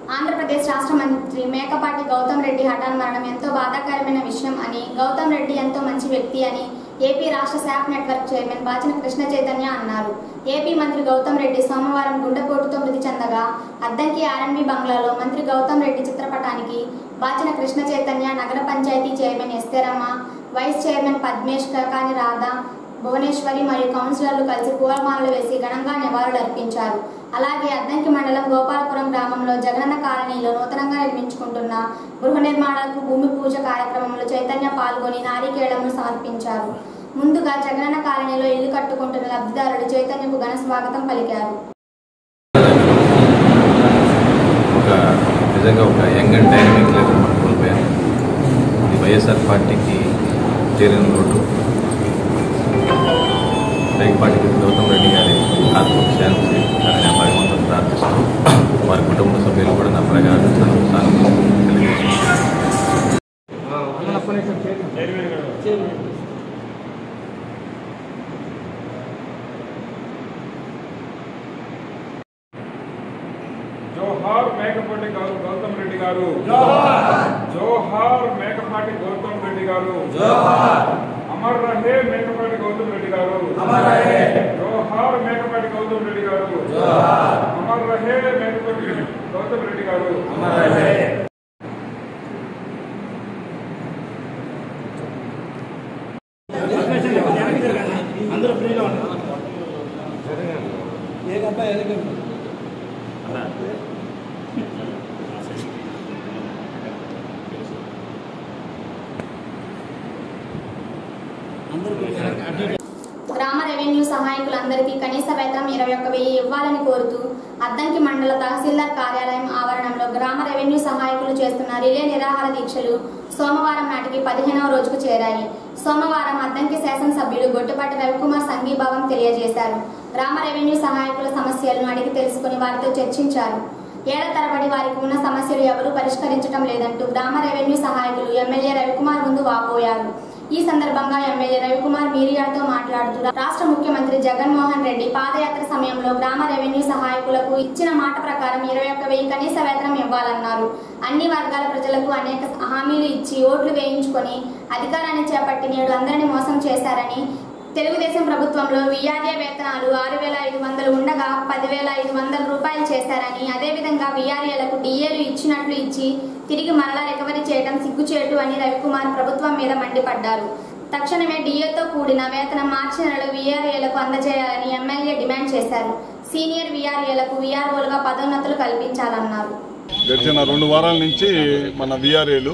ఆంధ్రప్రదేశ్ రాష్ట్ర మంత్రి మేకపాటి గౌతమ్ రెడ్డి హఠాన్ మరణం ఎంతో బాధాకరమైన విషయం అని గౌతమ్ రెడ్డి ఎంతో మంచి వ్యక్తి అని ఏపీ రాష్ట్ర శాప్ నెట్వర్క్ చైర్మన్ బాచిన కృష్ణ చైతన్య అన్నారు ఏపీ మంత్రి గౌతమ్ రెడ్డి సోమవారం గుండెపోటుతో మృతి చెందగా అద్దంకి ఆర్ఎంబి బంగ్లాలో మంత్రి గౌతమ్ రెడ్డి చిత్రపటానికి బాచిన కృష్ణ చైతన్య నగర panchayat chairman Estheramma vice chairman Padmesh Kakani Radha Bhuvaneswari మరియు కౌన్సిలర్లు కలిసి పూలమాలలు వేసి ఘనంగా నివాళులర్పించారు అలాగే అద్దంకి మండలం గోపాలపురం గ్రామంలో జగనన్న కాలనీలో నూతనంగా నిర్మించుకుంటున్న గృహ నిర్మాణాలకు భూమి పూజ కార్యక్రమంలో చైతన్య పాల్గొని నారికేళమును సమర్పించారు ముందుగా జగనన్న కాలనీలో ఇల్లు కట్టుకుంటున్న లబ్ధిదారులు చైతన్యకు ఘన స్వాగతం పలికారు ఒక నిజంగా ఒక యంగ్ అండ్ డైనమిక్ లీడర్ మనం కోల్పోయాను ఇది వైఎస్ఆర్ పార్టీకి చేరిన రోడ్డు పార్టీకి గౌతమ్ రెడ్డి గారి ఆత్మకు శాంతి అని నా భగవంతుని ప్రార్థిస్తూ వారి కుటుంబ సభ్యులు కూడా నా ప్రగాఢ సానుభూతి తెలియజేస్తున్నాను జోహార్ మేకపాటి గౌ- గౌతమ్ రెడ్డి గారు జోహార్ మేకపాటి గౌతమ్ రెడ్డి గారు అమర్ రహే మేకపాటి గౌతమ్ రెడ్డి గారు జోహార్ మేకపాటి గౌతమ్ రెడ్డి గారు అమర్ రహే మేకపాటి గౌతమ్ రెడ్డి గారు అందరూ ఫ్రీగా ఉన్నారు ఏ అబ్బాయి ఎదగండి అందరూ గ్రామ రెవెన్యూ సహాయకులందరికీ కనీస వేతనం ఇరవై ఒక్క వెయ్యి ఇవ్వాలని కోరుతూ అద్దంకి మండల తహసీల్దార్ కార్యాలయం ఆవరణంలో గ్రామ రెవెన్యూ సహాయకులు చేస్తున్న రిలే నిరాహార దీక్షలు సోమవారం నాటికి పదిహేనవ రోజుకు చేరాయి సోమవారం అద్దంకి శాసనసభ్యులు గొట్టిపాటి రవికుమార్ సంఘీభావం తెలియజేశారు గ్రామ రెవెన్యూ సహాయకుల సమస్యలను అడిగి తెలుసుకుని వారితో చర్చించారు ఏళ్ల తరబడి వారికి ఉన్న సమస్యలు ఎవరూ పరిష్కరించడం లేదంటూ గ్రామ రెవెన్యూ సహాయకులు ఎమ్మెల్యే రవికుమార్ ముందు వాపోయారు ఈ సందర్భంగా ఎమ్మెల్యే రవికుమార్ మీడియాతో మాట్లాడుతూ రాష్ట్ర ముఖ్యమంత్రి జగన్మోహన్ రెడ్డి పాదయాత్ర సమయంలో గ్రామ రెవెన్యూ సహాయకులకు ఇచ్చిన మాట ప్రకారం ఇరవై ఒక్క వెయ్యి కనీస వేతనం ఇవ్వాలన్నారు అన్ని వర్గాల ప్రజలకు అనేక హామీలు ఇచ్చి ఓట్లు వేయించుకొని అధికారాన్ని చేపట్టి నేడు అందరినీ మోసం చేశారని తెలుగుదేశం ప్రభుత్వంలో విఆర్ఏ వేతనాలు ఆరు వేల ఐదు వందలు ఉండగా పదివేల ఐదు వందల రూపాయలు చేశారని అదేవిధంగా విఆర్ఏలకు డిఏలు ఇచ్చినట్లు ఇచ్చి తిరిగి మరలా రికవరీ చేయడం సిగ్గుచేటు అని రవికుమార్ ప్రభుత్వం మీద మండిపడ్డారు తక్షణమే డిఏతో కూడిన వేతనం మార్చి నెలలో విఆర్ఏలకు అందజేయాలని ఎమ్మెల్యే డిమాండ్ చేశారు సీనియర్ విఆర్ఏలకు విఆర్ఓలుగా పదోన్నతులు కల్పించాలన్నారు గడిచిన రెండు వారాల నుంచి మన విఆర్ఏలు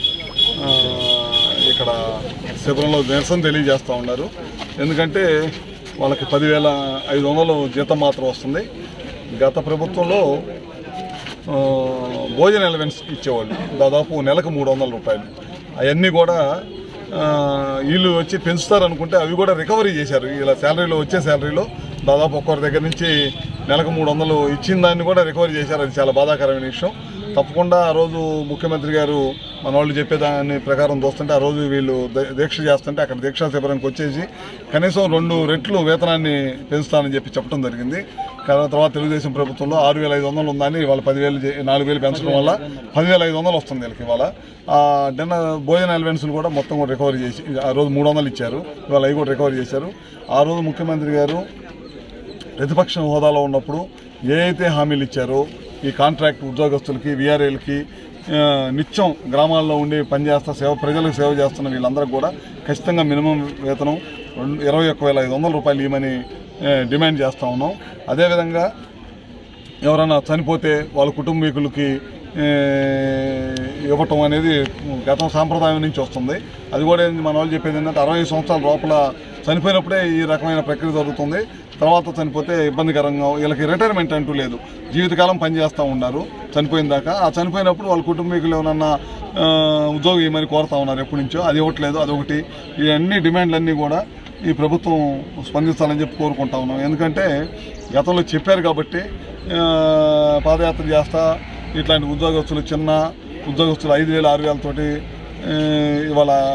ఇక్కడ శిబిరంలో నిరసన తెలియజేస్తూ ఉన్నారు ఎందుకంటే వాళ్ళకి పదివేల ఐదు వందలు జీతం మాత్రం వస్తుంది గత ప్రభుత్వంలో ఆ, భోజన ఎలవెన్స్ ఇచ్చేవాళ్ళు దాదాపు నెలకు మూడు వందల రూపాయలు అవన్నీ కూడా ఆ, వీళ్ళు వచ్చి పెంచుతారు అనుకుంటే అవి కూడా రికవరీ చేశారు ఇలా శాలరీలో వచ్చే శాలరీలో దాదాపు ఒక్కరి దగ్గర నుంచి నెలకు మూడు వందలు ఇచ్చిన దాన్ని కూడా రికవరీ చేశారు అది చాలా బాధాకరమైన విషయం తప్పకుండా ఆ రోజు ముఖ్యమంత్రి గారు మన వాళ్ళు చెప్పేదాని ప్రకారం చూస్తుంటే ఆ రోజు వీళ్ళు ద- దీక్ష చేస్తుంటే అక్కడ దీక్షా శిబిరానికి వచ్చేసి కనీసం రెండు రెట్లు వేతనాన్ని పెంచుతానని చెప్పి చెప్పడం జరిగింది కా- తర్వాత తెలుగుదేశం ప్రభుత్వంలో ఆరు వేల ఐదు వందలు ఉందని వాళ్ళ పదివేలు చే- నాలుగు వేలు పెంచడం వల్ల పదివేల ఐదు వందలు వస్తుంది వీళ్ళకి ఇవాళ ఆ డిన్నర్ భోజన అలవెన్స్లు కూడా మొత్తం కూడా రికవరీ చేసి ఆ రోజు మూడు వందలు ఇచ్చారు ఇవాళ అవి కూడా రికవరీ చేశారు ఆ రోజు ముఖ్యమంత్రి గారు ప్రతిపక్ష హోదాలో ఉన్నప్పుడు ఏ అయితే హామీలు ఇచ్చారో ఈ కాంట్రాక్ట్ ఉద్యోగస్తులకి విఆర్ఏలకి నిత్యం గ్రామాల్లో ఉండి పనిచేస్తా సేవ ప్రజలకు సేవ చేస్తున్న వీళ్ళందరికీ కూడా ఖచ్చితంగా మినిమం వేతనం రెండు ఇరవై ఒక్క వేల ఐదు వందల రూపాయలు ఇవ్వమని ఆ, డిమాండ్ చేస్తూ ఉన్నాం అదేవిధంగా ఎవరైనా చనిపోతే వాళ్ళ కుటుంబీకులకి ఏ, ఇవ్వటం అనేది గతం సాంప్రదాయం నుంచి వస్తుంది అది కూడా ఏంది మన వాళ్ళు చెప్పేది ఏంటంటే అరవై సంవత్సరాల లోపల చనిపోయినప్పుడే ఈ రకమైన ప్రక్రియ జరుగుతుంది తర్వాత చనిపోతే ఇబ్బందికరంగా వీళ్ళకి రిటైర్మెంట్ అంటూ లేదు జీవితకాలం పనిచేస్తూ ఉన్నారు చనిపోయిన దాకా ఆ చనిపోయినప్పుడు వాళ్ళ కుటుంబీకులు ఏమన్నా ఆ, ఉద్యోగం ఇవ్వమని కోరుతా ఉన్నారు ఎప్పటి నుంచో అది ఇవ్వట్లేదు అదొకటి ఈ అన్ని డిమాండ్లన్నీ కూడా ఈ ప్రభుత్వం స్పందించాలని చెప్పి కోరుకుంటా ఉన్నాం ఎందుకంటే గతంలో చెప్పారు కాబట్టి ఆ, పాదయాత్ర చేస్తా ఇట్లాంటి ఉద్యోగస్తులు చిన్న ఉద్యోగస్తులు ఐదు వేలు ఆరు వేలతోటి ఆ, ఇవాళ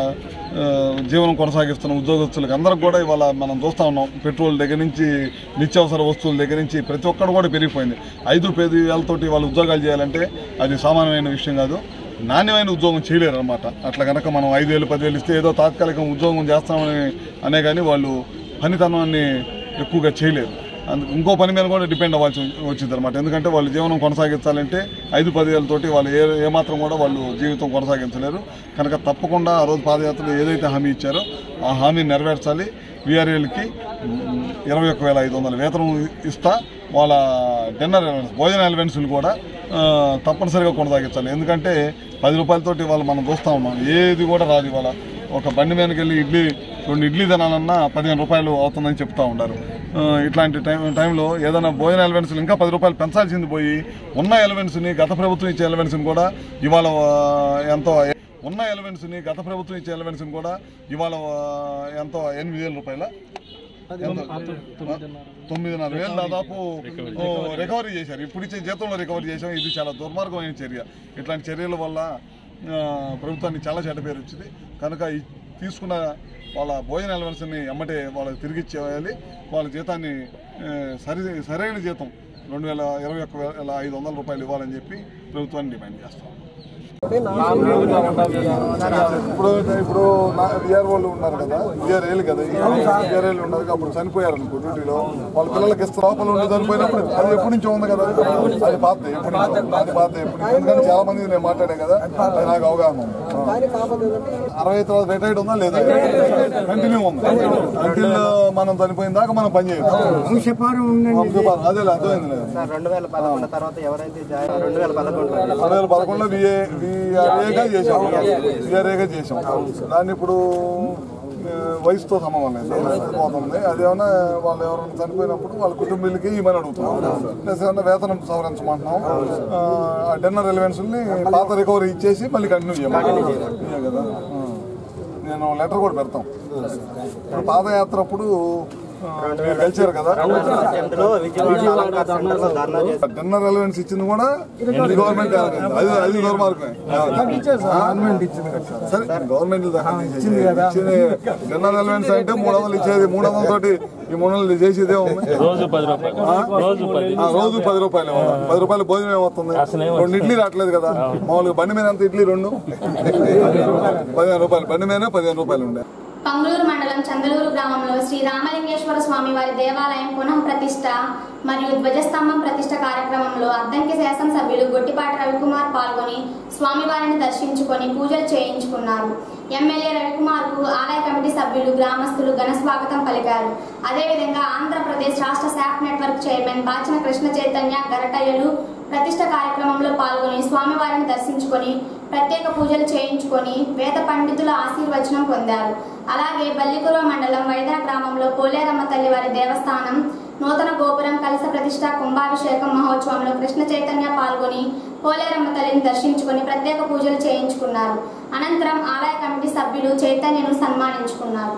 ఆ, జీవనం కొనసాగిస్తున్న ఉద్యోగస్తులకు అందరికి కూడా ఇవాళ మనం చూస్తూ ఉన్నాం పెట్రోల్ దగ్గర నుంచి నిత్యావసర వస్తువుల దగ్గర నుంచి ప్రతి ఒక్కరు కూడా పెరిగిపోయింది ఐదు పది వేలతోటి వాళ్ళు ఉద్యోగాలు చేయాలంటే అది సామాన్యమైన విషయం కాదు నాణ్యమైన ఉద్యోగం చేయలేరు అనమాట అట్లా కనుక మనం ఐదు వేలు పదివేలు ఇస్తే ఏదో తాత్కాలికం ఉద్యోగం చేస్తామని అనే కానీ వాళ్ళు పనితనాన్ని ఎక్కువగా చేయలేరు అందుకు ఇంకో పని మీద కూడా డిపెండ్ అవ్వాల్సి వచ్చింది అనమాట ఎందుకంటే వాళ్ళు జీవనం కొనసాగించాలంటే ఐదు పదివేలతోటి వాళ్ళు ఏ ఏమాత్రం కూడా వాళ్ళు జీవితం కొనసాగించలేరు కనుక తప్పకుండా ఆ రోజు పాదయాత్రలో ఏదైతే హామీ ఇచ్చారో ఆ హామీని నెరవేర్చాలి వీఆర్ఏలకి ఇరవై ఒక్క వేల ఐదు వందల వేతనం ఇస్తా వాళ్ళ డిన్నర్ అలవెన్స్ భోజన అలవెన్స్ని కూడా ఆ, తప్పనిసరిగా కొనసాగించాలి ఎందుకంటే పది రూపాయలతోటి వాళ్ళు మనం చూస్తూ ఉన్నాం ఏది కూడా రాదు ఇవాళ ఒక బండి మీదకి వెళ్ళి ఇడ్లీ రెండు ఇడ్లీ తినాలన్నా పదిహేను రూపాయలు అవుతుందని చెప్తా ఉన్నారు ఆ, ఇట్లాంటి టైం టైంలో ఏదైనా భోజన ఎలవెన్స్లు ఇంకా పది రూపాయలు పెంచాల్సింది పోయి ఉన్న ఎలవెన్స్ని గత ప్రభుత్వం ఇచ్చే ఎలవెన్స్ని కూడా ఇవాళ ఆ, ఎంతో ఉన్న ఎలవెన్స్ని గత ప్రభుత్వం ఇచ్చే ఎలవెన్స్ని కూడా ఇవాళ ఆ, ఎంతో ఎనిమిది వేల రూపాయల ఎంత? తొమ్మిదిన్నర వేలు దాదాపు ఓ, రికవరీ చేశారు ఇప్పుడు ఇచ్చే జీతంలో రికవరీ చేశాం ఇది చాలా దుర్మార్గమైన చర్య ఇట్లాంటి చర్యల వల్ల ఆ, ప్రభుత్వానికి చాలా చెడ్డ పేరు వచ్చింది కనుక ఈ తీసుకున్న వాళ్ళ భోజన అలవెన్స్ని ఎమ్మటే వాళ్ళకి తిరిగి ఇచ్చేయాలి వాళ్ళ జీతాన్ని ఆ, సరి సరైన జీతం రెండు వేల ఇరవై ఒక్క వేల ఐదు వందల రూపాయలు ఇవ్వాలని చెప్పి ప్రభుత్వాన్ని డిమాండ్ చేస్తాం ఇప్పుడు ఇప్పుడు విఆర్ వాళ్ళు ఉన్నారు కదా విఆర్ ఏళ్ళు కదా విఆర్ ఏళ్ళు ఉన్నారు కదా, అప్పుడు చనిపోయారు అనుకో డ్యూటీలో వాళ్ళ పిల్లలకి ఇస్తే లోపల ఉండి చనిపోయినప్పుడు అది ఎప్పటి నుంచో ఉంది కదా అది పాత ఎప్పటి నుంచో అది పాత ఎప్పటి నుంచో. ఎందుకంటే చాలా మంది నేను మాట్లాడే కదా అది నాకు అవగాహన ఉంది అరవై తర్వాత రిటైర్డ్ ఉందా లేదా కంటిన్యూ ఉంది కంటిన్యూ మనం చనిపోయిన దాకా మనం పని చేయొచ్చు వంశపారం, అదేలే అర్థమైంది లేదు రెండు వేల పదకొండు తర్వాత ఎవరైతే జాయిన్ రెండు వేల పదకొండు రెండు వేల పదకొండులో విఏ విఆర్ఏగా చేసాం విఆర్ఏగా చేసాం దాన్ని ఇప్పుడు ఆ, వయసుతో సంబంధం లేదు పోతుంది అదేమన్నా వాళ్ళు ఎవరైనా చనిపోయినప్పుడు వాళ్ళ కుటుంబీలకి ఇవ్వమని అడుగుతున్నాం ప్లస్ ఏమన్నా వేతనం సవరించమంటున్నాం ఆ డిన్నర్ ఎలివెన్స్ని పాత రికవరీ ఇచ్చేసి మళ్ళీ కంటిన్యూ చేయమని ఇయ్యే కదా ఆ. నేను లెటర్ కూడా పెడతాం ఇప్పుడు పాదయాత్ర అప్పుడు ఆ, మీరు కలిసారు కదా పద్దెనిమిదిలో విజయవాడ అలంకార్ సెంటర్ లో ధర్నా చేసి డిన్నర్ అలవెన్స్ ఇచ్చింది కూడా గవర్నమెంట్ అది అది దుర్మార్గమే సరే గవర్నమెంట్ ఇచ్చింది డిన్నర్ అలవెన్స్ అంటే మూడు వందలు ఇచ్చేది మూడు వందల తోటి ఈ మూడు వందలు చేసేదే ఉంది రోజు పది రూపాయలు ఆ? ఆ, రోజు పది రూపాయలు ఇవ్వాలి. పది రూపాయలు భోజనం ఏమవుతుంది రెండు ఇడ్లీ రావట్లేదు కదా మామూలుగా బండి మీద ఎంత ఇడ్లీ రెండు పదిహేను రూపాయలు బండి మీద పదిహేను రూపాయలు ఉండే పంగులూరు మండలం చందలూరు గ్రామంలో శ్రీ రామలింగేశ్వర స్వామి వారి దేవాలయం పునః ప్రతిష్ట మరియు ధ్వజస్తంభం ప్రతిష్ట కార్యక్రమంలో అద్దంకి శాసనసభ్యులు గొట్టిపాటి రవికుమార్ పాల్గొని స్వామివారిని దర్శించుకొని పూజలు చేయించుకున్నారు ఎమ్మెల్యే రవికుమార్ కు ఆలయ కమిటీ సభ్యులు గ్రామస్తులు ఘన స్వాగతం పలికారు అదేవిధంగా ఆంధ్రప్రదేశ్ రాష్ట్ర శాప్ నెట్వర్క్ చైర్మన్ బాచిన కృష్ణ చైతన్య గరటయ్యలు ప్రతిష్ట కార్యక్రమంలో పాల్గొని స్వామివారిని దర్శించుకొని ప్రత్యేక పూజలు చేయించుకొని వేద పండితుల ఆశీర్వచనం పొందారు అలాగే బల్లికుర మండలం వైదా గ్రామంలో పోలేరమ్మ తల్లి వారి దేవస్థానం నూతన గోపురం కలశ ప్రతిష్ట కుంభాభిషేకం మహోత్సవంలో కృష్ణ చైతన్య పాల్గొని పోలేరమ్మ తల్లిని దర్శించుకొని ప్రత్యేక పూజలు చేయించుకున్నారు అనంతరం ఆలయ కమిటీ సభ్యులు చైతన్యను సన్మానించుకున్నారు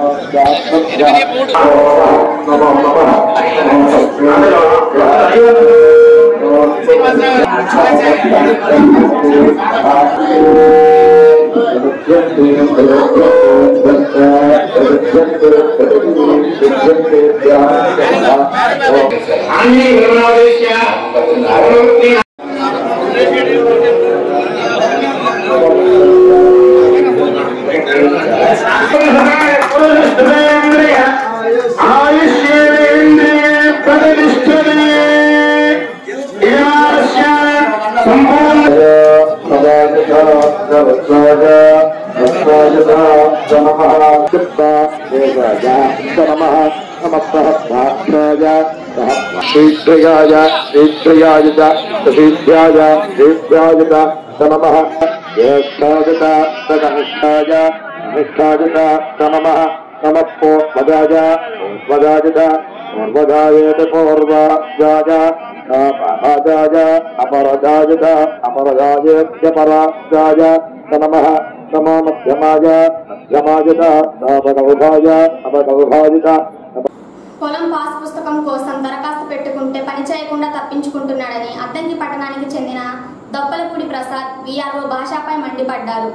శ్రీశ్రయాయ శ్రీశ్రయాయ శ్రీభ్యాయ శ్రీభ్యాయ నమ జ్యేష్ఠాయత తదనిష్టాయ నిష్టాయత నమ నమ పూర్వదాయ పూర్వదాయత పూర్వదాయేత పూర్వాజాయ అపరాజాయ అపరదాయత అపరదాయేత్యపరాజాయ నమ నమో మధ్యమాయ మధ్యమాయత అపగౌభాయ అపగౌభాయిత పొలం పాస్ పుస్తకం కోసం దరఖాస్తు పెట్టుకుంటే పని చేయకుండా తప్పించుకుంటున్నాడని అద్దంకి పట్టణానికి చెందిన దొప్పలపూడి ప్రసాద్ వీఆర్ఓ భాషపై మండిపడ్డారు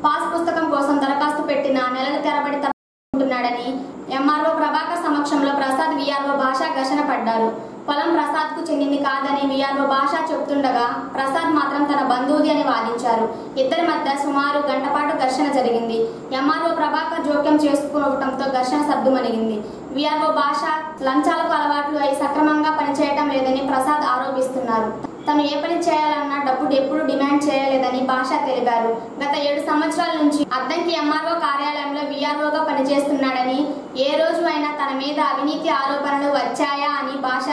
పాస్ పుస్తకం కోసం దరఖాస్తు పెట్టిన నెలల తరబడి ఉంటున్నాడని ఎంఆర్ఓ ప్రభాకర్ సమక్షంలో ప్రసాద్ విఆర్ఓ భాష ఘర్షణ పడ్డారు పొలం ప్రసాద్ కు చెందింది కాదని విఆర్ఓ భాష చెప్తుండగా ప్రసాద్ మాత్రం తన బంధువుది అని వాదించారు ఇద్దరి మధ్య సుమారు గంట పాటు ఘర్షణ జరిగింది ఎంఆర్ఓ ప్రభాకర్ జోక్యం చేసుకోవడంతో ఘర్షణ సర్దుమణిగింది విఆర్ఓ భాష లంచాలకు అలవాట్లు అయి సక్రమంగా పనిచేయటం లేదని ప్రసాద్ ఆరోపిస్తున్నారు తను ఏ పని చేయాలన్నా డబ్బు ఎప్పుడు డిమాండ్ చేయలేదని భాష తెలిపారు గత ఏడు సంవత్సరాల నుంచి అద్దంకి ఎంఆర్ఓ కార్యాలయంలో విఆర్ఓగా పనిచేస్తున్నాడని ఏ రోజు అయినా తన మీద అవినీతి ఆరోపణలు వచ్చాయా అని భాష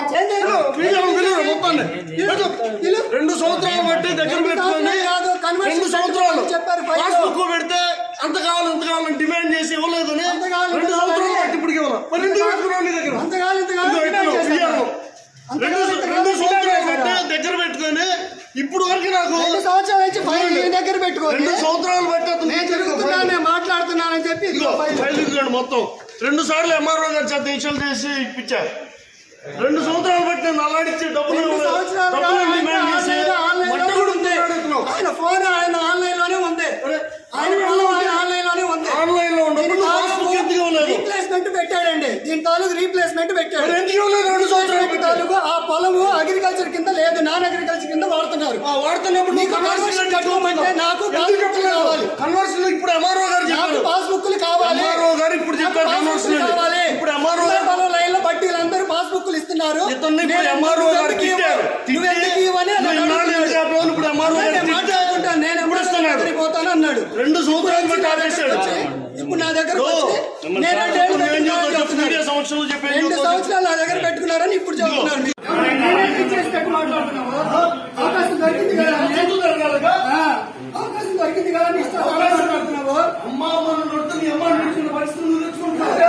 రెండు సంవత్సరాలు బట్టి దగ్గర పెట్టుకొని రెండు సంవత్సరాలు పాస్బుక్ పెడితే అంత కావాలి అంత కావాలని డిమాండ్ చేసి ఇవ్వలేదని రెండు సంవత్సరాలు బట్టి ఇప్పుడు ఇవ్వాలి మరి ఎందుకు పెట్టుకున్నావు నీ దగ్గర ఇదిగో ఇట్లా ఇయ్యాను. రెండు రెండు సంవత్సరాలు బట్టి దగ్గర పెట్టుకొని ఇప్పుడు వరకు నాకు సంవత్సరాల నుంచి ఫైల్ నీ దగ్గర పెట్టుకోండి రెండు సంవత్సరాలు బట్టి అతను నేను తిరుగుతున్నాను నేను మాట్లాడుతున్నానని చెప్పి ఇదిగో ఫైల్ ఇదిగోండి మొత్తం రెండు సార్లు ఎంఆర్ఓ గారి చేత ఇన్షియల్ చేసి ఇప్పించారు రెండు సంవత్సరాలు బట్టి నేను అలాడిచ్చి డబ్బులు రెండు సంవత్సరాలు డబ్బులు ఆయన డిమాండ్ చేసి ఆన్లైన్ మట్టి కూడా ఉంది ఆయన ఫోన్ ఆయన ఆన్లైన్ లోనే ఉంది ఆయన ఫోన్ ఆయన ఆన్లైన్ లోనే ఉంది ఆన్లైన్ లో ఉన్నప్పుడు పాస్బుక్ ఎందుకు ఇవ్వలేదు రీప్లేస్మెంట్ పెట్టాడండి దీని తాలూకు రీప్లేస్మెంట్ పెట్టాడు మరి ఎందుకు ఇవ్వలేదు రెండు సంవత్సరాలు రీప్లేస్మెంట్ తాలూకు ఆ పొలము అగ్రికల్చర్ కింద లేదు నాన్ అగ్రికల్చర్ కింద వాడుతున్నారు ఆ వాడుతున్నప్పుడు నీకు కన్వర్షన్ కట్టుకోమంటే నాకు ఎందుకు పాస్బుక్ కావాలి కన్వర్షన్ ఇప్పుడు ఎంఆర్ఓ గారు నాకు చెప్పారు పాస్బుక్లు కావాలి ఎంఆర్ఓ గారు ఇప్పుడు చెప్పారు నాకు కన్వర్షన్ పాస్బుక్లు కావాలి ఇప్పుడు ఎంఆర్ఓ గారు పొలం లైన్ లో బట్టీలందరూ పాస్బుక్లు ఇస్తున్నారు ఇతన్ని ఇప్పుడు నేను ఎంఆర్ఓ నువ్వు గారు ఎందుకు తిట్టారు ఇవ్వవు? నువ్వు ఎందుకు ఇవ్వని నువ్వు నన్ను ఇన్నాళ్ళు అడుగుతున్నాడు. ఎందుకు ఆపావు? ఇప్పుడు ఎంఆర్ఓ గారు నేను తిట్టారు. మాట్లాడుకుంటాను నేను ఇప్పుడు ఇస్తున్నాడు. ఎప్పుడు పోతాను అన్నాడు రెండు సంవత్సరాలు బట్టి ఆపేశాడు ఇప్పుడు నా దగ్గర ఓ, వచ్చి నేను రెండేళ్ళు ఇప్పుడు ఏం చెప్తావు? చెప్పు, చెప్తున్నాను. మీడియా సమక్షంలో చెప్పి ఏం రెండు చెప్తావు? సంవత్సరాలు నా దగ్గర పెట్టుకున్నారని ఇప్పుడు చెప్తున్నారు నేనే పిచ్చేసి పెట్టి మాట్లాడుతున్నావు అవకాశం దొరికింది కదా అని. ఎందుకు జరగాలిగా? ఆ, అవకాశం దొరికింది కదా అని ఇష్టం మాట్లాడుతున్నావు అమ్మా మన నొట్టు నీ అమ్మ నడిచిన పరిస్థితి నువ్వు తెచ్చుకుంటావు.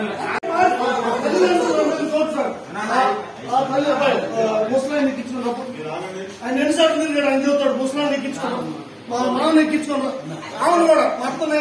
అది తెలుసు, రెండు సంవత్సరాలు. ఆ తల్లి అబ్బాయి, ఆ, ముసలాయన్ని ఎక్కించుకున్నప్పుడు ఆయన ఎన్నిసార్లు తిరిగాడు ఆయన చెబుతాడు ముసలాన్ని ఎక్కించుకున్నాడు మా మామని ఎక్కించుకున్నాడు ఆమెను కూడా మా అత్తనే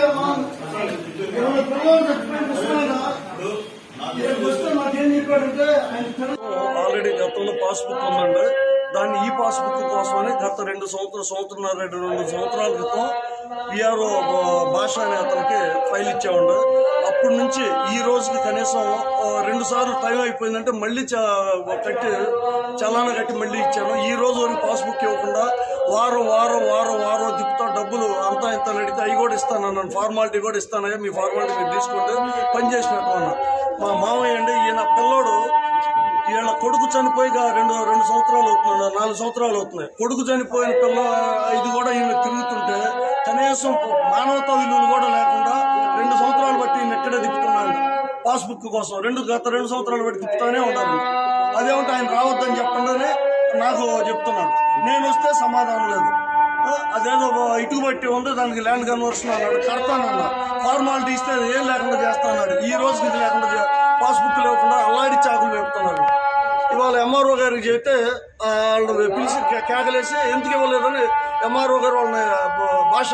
పిల్లలు చచ్చిపోయిన ముసలాయన ఇక్కడికి వస్తే నాకేం చెప్పాడంటే ఆయన ఆల్రెడీ గతంలో పాస్బుక్ ఉందండి దాన్ని ఈ పాస్బుక్ కోసమని గత రెండు సంవత్సరం సంవత్సరం రెండు రెండు సంవత్సరాల క్రితం విఆర్ఓ భాష అనే అతనికి ఫైల్ ఇచ్చామండి అప్పటి నుంచి ఈ రోజుకి కనీసం ఆ, రెండు సార్లు టైం అయిపోయిందంటే మళ్ళీ చ- కట్టి చలానా కట్టి మళ్ళీ ఇచ్చాను ఈ రోజు వరకు పాస్బుక్ ఇవ్వకుండా వారం వారం వారం వారం తిప్పుతా డబ్బులు అంతా ఇంత నడితే అవి కూడా ఇస్తానన్నాను ఫార్మాలిటీ కూడా ఇస్తానయ్యా మీ ఫార్మాలిటీ మీరు తీసుకుంటే పని చేసి పెట్టమన్నా మా మామయ్య అండి ఈయన పిల్లోడు వీళ్ళ కొడుకు చనిపోయి గా రెండు రెండు సంవత్సరాలు అవుతుంది నాలుగు సంవత్సరాలు అవుతున్నాయి కొడుకు చనిపోయిన పిల్ల ఇది కూడా ఈయన తిరుగుతుంటే కనీసం మానవతా విలువలు కూడా లేకుండా రెండు సంవత్సరాలు బట్టి ఈయన ఎక్కడే తిప్పుతున్నాడు పాస్బుక్ కోసం రెండు గత రెండు సంవత్సరాలు బట్టి తిప్పుతానే ఉన్నారు అదేమంటే ఆయన రావద్దని చెప్పకుండానే నాకు చెప్తున్నాడు నేను వస్తే సమాధానం లేదు ఆ, అదేదో ఇటుకు బట్టి ఉంది దానికి ల్యాండ్ కన్వర్షన్ అన్నాడు కడతానన్నా ఫార్మాలిటీ ఇస్తే అది ఏం లేకుండా చేస్తాన్నాడు ఈ రోజు ఇది లేకుండా చే- పాస్బుక్ లేకుండా అల్లాడి చాకులు వేపుతున్నాడు ఇవాళ ఎంఆర్ఓ గారికి చెప్తే ఆ, వాళ్ళని పిలిచి కే- కేకలేసి ఎందుకు ఇవ్వలేదని ఎంఆర్ఓ గారు వాళ్ళని బ- భాష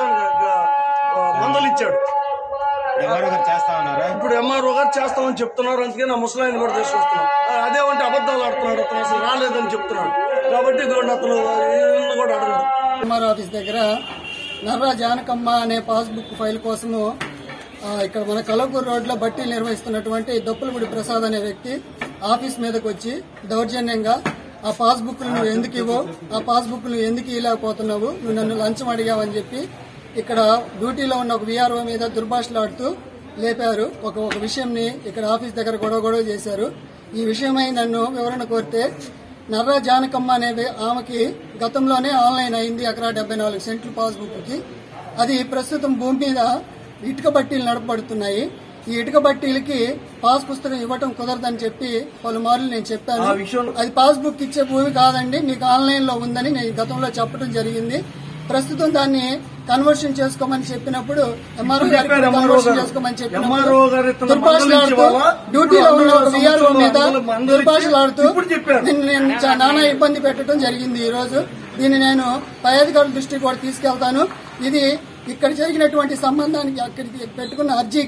మందలిచ్చాడు ఎవరు గారు చేస్తా ఉన్నారా ఇప్పుడు ఎంఆర్ఓ గారు చేస్తామని చెప్తున్నారు అందుకే నా ముసలాయిని కూడా తీసుకొస్తున్నాం ఆ, అదేమంటే అబద్ధాలు ఆడుతున్నాడు అతను అసలు రాలేదని చెప్తున్నాడు కాబట్టి ఇదిగోండి అతను ఈయన్ని కూడా అడగండి ఎంఆర్ ఆఫీస్ దగ్గర నర్రా జానకమ్మ అనే పాస్బుక్ ఫైల్ కోసము ఆ, ఇక్కడ మన కలగూరు రోడ్లో బట్టీలు నిర్వహిస్తున్నటువంటి దొప్పులముడి ప్రసాద్ అనే వ్యక్తి ఆఫీస్ మీదకి వచ్చి దౌర్జన్యంగా ఆ పాస్బుక్ నువ్వు ఎందుకు ఇవ్వో ఆ పాస్బుక్ నువ్వు ఎందుకు ఇవ్వలేకపోతున్నావు నువ్వు నన్ను లంచం అడిగావని చెప్పి ఇక్కడ డ్యూటీలో ఉన్న ఒక విఆర్ఓ మీద దుర్భాషలాడుతూ లేపారు ఒక ఒక విషయంని ఇక్కడ ఆఫీస్ దగ్గర గొడవ గొడవ చేశారు ఈ విషయమై నన్ను వివరణ కోరితే నర్రా జానకమ్మ అనే వే- ఆమెకి గతంలోనే ఆన్లైన్ అయింది అక్కడ డెబ్బై నాలుగు సెంట్లు పాస్బుక్ కి అది ప్రస్తుతం భూమి మీద ఇటుక బట్టీలు నడపబడుతున్నాయి ఈ ఇటుక బట్టీలకి పాస్ పుస్తకం ఇవ్వటం కుదరదని చెప్పి పలుమార్లు నేను చెప్పాను ఆ విషయం- అది పాస్బుక్ ఇచ్చే భూమి కాదండి మీకు ఆన్లైన్ లో ఉందని నేను గతంలో చెప్పడం జరిగింది ప్రస్తుతం దాన్ని కన్వర్షన్ చేసుకోమని చెప్పినప్పుడు ఎంఆర్ఓ గారికి చెప్పారు MRO కన్వర్షన్ గారు. చేసుకోమని MRO చెప్పినప్పుడు గారు ఇతను దుర్భాషలాడుతూ మందలించి వాళ్ళ డ్యూటీలో ఉన్న ఒక ఇప్పుడు విఆర్ఓ మీద అందరూ మందలించి దుర్భాషలాడుతూ ఇప్పుడు చెప్పారు. నేను నేను చా- నానా ఇబ్బంది పెట్టడం జరిగింది ఈ రోజు దీన్ని నేను పై అధికారుల దృష్టికి కూడా తీసుకెళ్తాను ఇది ఇక్కడ జరిగినటువంటి సంబంధానికి అక్కడికి పెట్టుకున్న అర్జీకి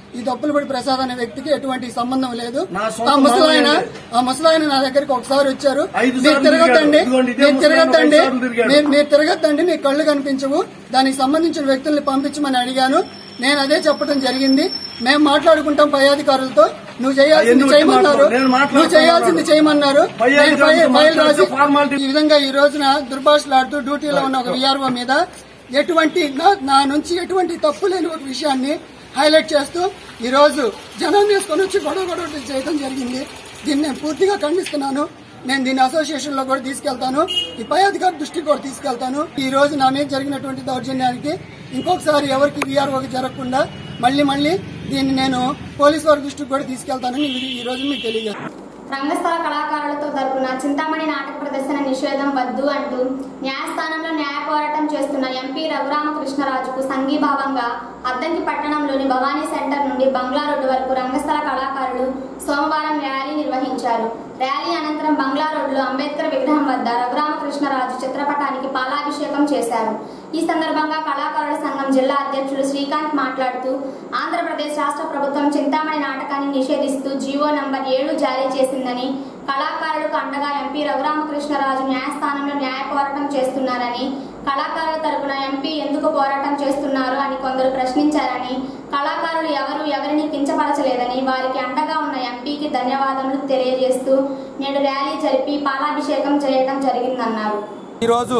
ఈ దప్పులపడి ప్రసాద్ అనే వ్యక్తికి ఎటువంటి సంబంధం లేదు నా సొంత ఆ ముసలాయన మామయ్య. ఆ ముసలాయన నా దగ్గరికి ఒకసారి వచ్చారు ఐదు మీరు సార్లు తిరగద్దండి తిరిగాడు. ఇదిగోండి, ఇదే మీరు ముసలాయన తిరగద్దండి ఐదు సార్లు తిరిగాడు. మీరు మీరు తిరగద్దండి మీ కళ్ళు కనిపించవు దానికి సంబంధించిన వ్యక్తుల్ని పంపించమని అడిగాను నేను అదే చెప్పడం జరిగింది మేము మాట్లాడుకుంటాం పై అధికారులతో నువ్వు చేయాల్సింది ఎందుకు చేయమన్నారు మాట్లాడు? నేను మాట్లాడుతున్నాను. నువ్వు చేయాల్సింది చేయమన్నారు పై నేను అధికారులతో ఫైల్- ఫైల్ రాసి మాట్లాడితే ఫార్మాలిటీ- ఈ విధంగా ఈ రోజున దుర్భాషలాడుతూ డ్యూటీలో ఉన్న ఒక విఆర్ఓ మీద ఎటువంటి నా- నా నుంచి ఎటువంటి తప్పు లేని ఒక విషయాన్ని హైలైట్ చేస్తూ ఈ రోజు జనం తీసుకొని వచ్చి గొడవ గొడవ చేయడం జరిగింది దీన్ని నేను పూర్తిగా ఖండిస్తున్నాను నేను దీన్ని అసోసియేషన్ లో కూడా తీసుకెళ్తాను ఈ పై అధికారి దృష్టికి కూడా తీసుకెళ్తాను ఈ రోజు నా మీద జరిగినటువంటి దౌర్జన్యానికి ఇంకొకసారి ఎవరికి వీఆర్ఓకి జరగకుండా మళ్ళీ మళ్ళీ దీన్ని నేను పోలీస్ వారి దృష్టికి కూడా తీసుకెళ్తానని ఈ- ఈ రోజు మీకు తెలియజేస్తాను రంగస్థల కళాకారులతో తరపున చింతామణి నాటక ప్రదర్శన నిషేధం వద్దు అంటూ న్యాయస్థానంలో న్యాయ పోరాటం చేస్తున్న ఎంపీ రఘురామకృష్ణరాజుకు సంఘీభావంగా అద్దంకి పట్టణంలోని భవానీ సెంటర్ నుండి బంగ్లా రోడ్డు వరకు రంగస్థల కళాకారులు సోమవారం ర్యాలీ నిర్వహించారు ర్యాలీ అనంతరం బంగ్లా రోడ్లో అంబేద్కర్ విగ్రహం వద్ద రఘురామకృష్ణరాజు చిత్రపటానికి పాలాభిషేకం చేశారు ఈ సందర్భంగా కళాకారుల సంఘం జిల్లా అధ్యక్షుడు శ్రీకాంత్ మాట్లాడుతూ ఆంధ్రప్రదేశ్ రాష్ట్ర ప్రభుత్వం చింతామణి నాటకాన్ని నిషేధిస్తూ జీవో నంబర్ ఏడు జారీ చేసిందని కళాకారులకు అండగా ఎంపీ రఘురామకృష్ణరాజు న్యాయస్థానంలో న్యాయ పోరాటం చేస్తున్నారని కళాకారుల తరపున ఎంపీ ఎందుకు పోరాటం చేస్తున్నారు అని కొందరు ప్రశ్నించారని కళాకారులు ఎవరు ఎవరిని కించపరచలేదని వారికి అండగా ఉన్న ఎంపీకి ధన్యవాదములు తెలియజేస్తూ నేడు ర్యాలీ జరిపి పాలాభిషేకం చేయడం జరిగిందన్నారు ఈరోజు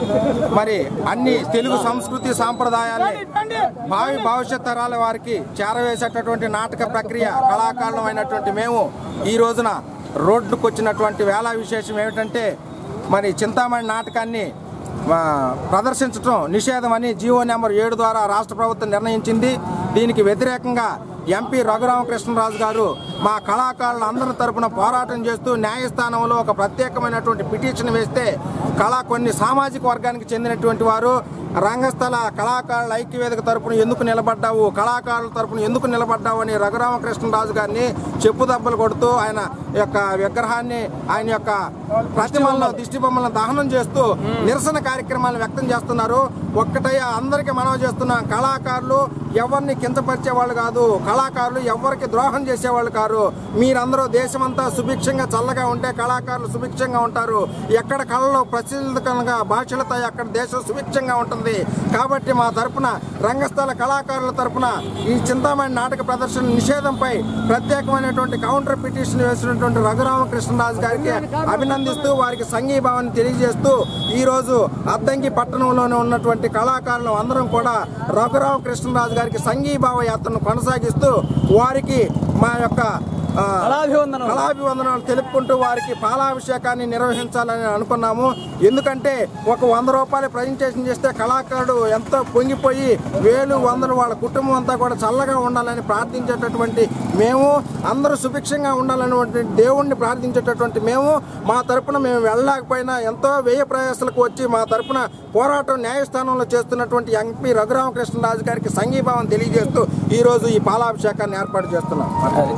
మరి అన్ని తెలుగు సంస్కృతి సాంప్రదాయాల్ని భావి భవిష్యత్ తరాల వారికి చేరవేసేటటువంటి నాటక ప్రక్రియ కళాకారులం అయినటువంటి మేము ఈ రోజున రోడ్డుకు వచ్చినటువంటి వేళ విశేషం ఏమిటంటే మరి చింతామణి నాటకాన్ని ఆ, ప్రదర్శించడం నిషేధమని జీవో నెంబర్ ఏడు ద్వారా రాష్ట్ర ప్రభుత్వం నిర్ణయించింది దీనికి వ్యతిరేకంగా ఎంపీ రఘురామకృష్ణరాజు గారు మా కళాకారుల అందరి తరపున పోరాటం చేస్తూ న్యాయస్థానంలో ఒక ప్రత్యేకమైనటువంటి పిటిషన్ వేస్తే కళా కొన్ని సామాజిక వర్గానికి చెందినటువంటి వారు రంగస్థల కళాకారుల ఐక్యవేదిక తరపున ఎందుకు నిలబడ్డావు కళాకారుల తరపున ఎందుకు నిలబడ్డావు అని రఘురామకృష్ణరాజు గారిని చెప్పు దెబ్బలు కొడుతూ ఆయన యొక్క విగ్రహాన్ని ఆయన యొక్క ప్రతిమలను దిష్టి బొమ్మలను దహనం చేస్తూ నిరసన కార్యక్రమాలను వ్యక్తం చేస్తున్నారు ఒక్కటయ్య అందరికీ మనవి చేస్తున్న కళాకారులు ఎవరిని కించపరిచే వాళ్ళు కాదు కళాకారులు ఎవరికి ద్రోహం చేసేవాళ్ళు కారు మీరందరూ దేశమంతా సుభిక్షంగా చల్లగా ఉంటే కళాకారులు సుభిక్షంగా ఉంటారు ఎక్కడ కళలో ప్రసిద్ధంగా భాషలతో అక్కడ దేశం సుభిక్షంగా ఉంటుంది కాబట్టి మా తరపున రంగస్థల కళాకారుల తరపున ఈ చింతామణి నాటక ప్రదర్శన నిషేధంపై ప్రత్యేకమైనటువంటి కౌంటర్ పిటిషన్ వేసినటువంటి రఘురామకృష్ణరాజు గారికి అభినందిస్తూ వారికి సంఘీభావాన్ని తెలియజేస్తూ ఈ రోజు అద్దంకి పట్టణంలోనే ఉన్నటువంటి కళాకారులు అందరం కూడా రఘురామకృష్ణరాజు గారికి సంఘీభావ యాత్రను కొనసాగిస్తూ వారికి మా యొక్క ఆ, కళాభివందనాలు తెలుపుకుంటూ వారికి పాలాభిషేకాన్ని నిర్వహించాలని అనుకున్నాము ఎందుకంటే ఒక వంద రూపాయలు ప్రజెంటేషన్ చేస్తే కళాకారుడు ఎంతో పొంగిపోయి వేలు వందలు వాళ్ళ కుటుంబం అంతా కూడా చల్లగా ఉండాలని ప్రార్థించేటటువంటి మేము అందరూ సుభిక్షంగా ఉండాలనేటువంటి దేవుణ్ణి ప్రార్థించేటటువంటి మేము మా తరపున మేము వెళ్ళలేకపోయినా ఎంతో వ్యయ ప్రయాసాలకు వచ్చి మా తరపున పోరాటం న్యాయస్థానంలో చేస్తున్నటువంటి ఎంపీ రఘురామకృష్ణరాజు గారికి సంఘీభావం తెలియజేస్తూ ఈరోజు ఈ పాలాభిషేకాన్ని ఏర్పాటు చేస్తున్నాం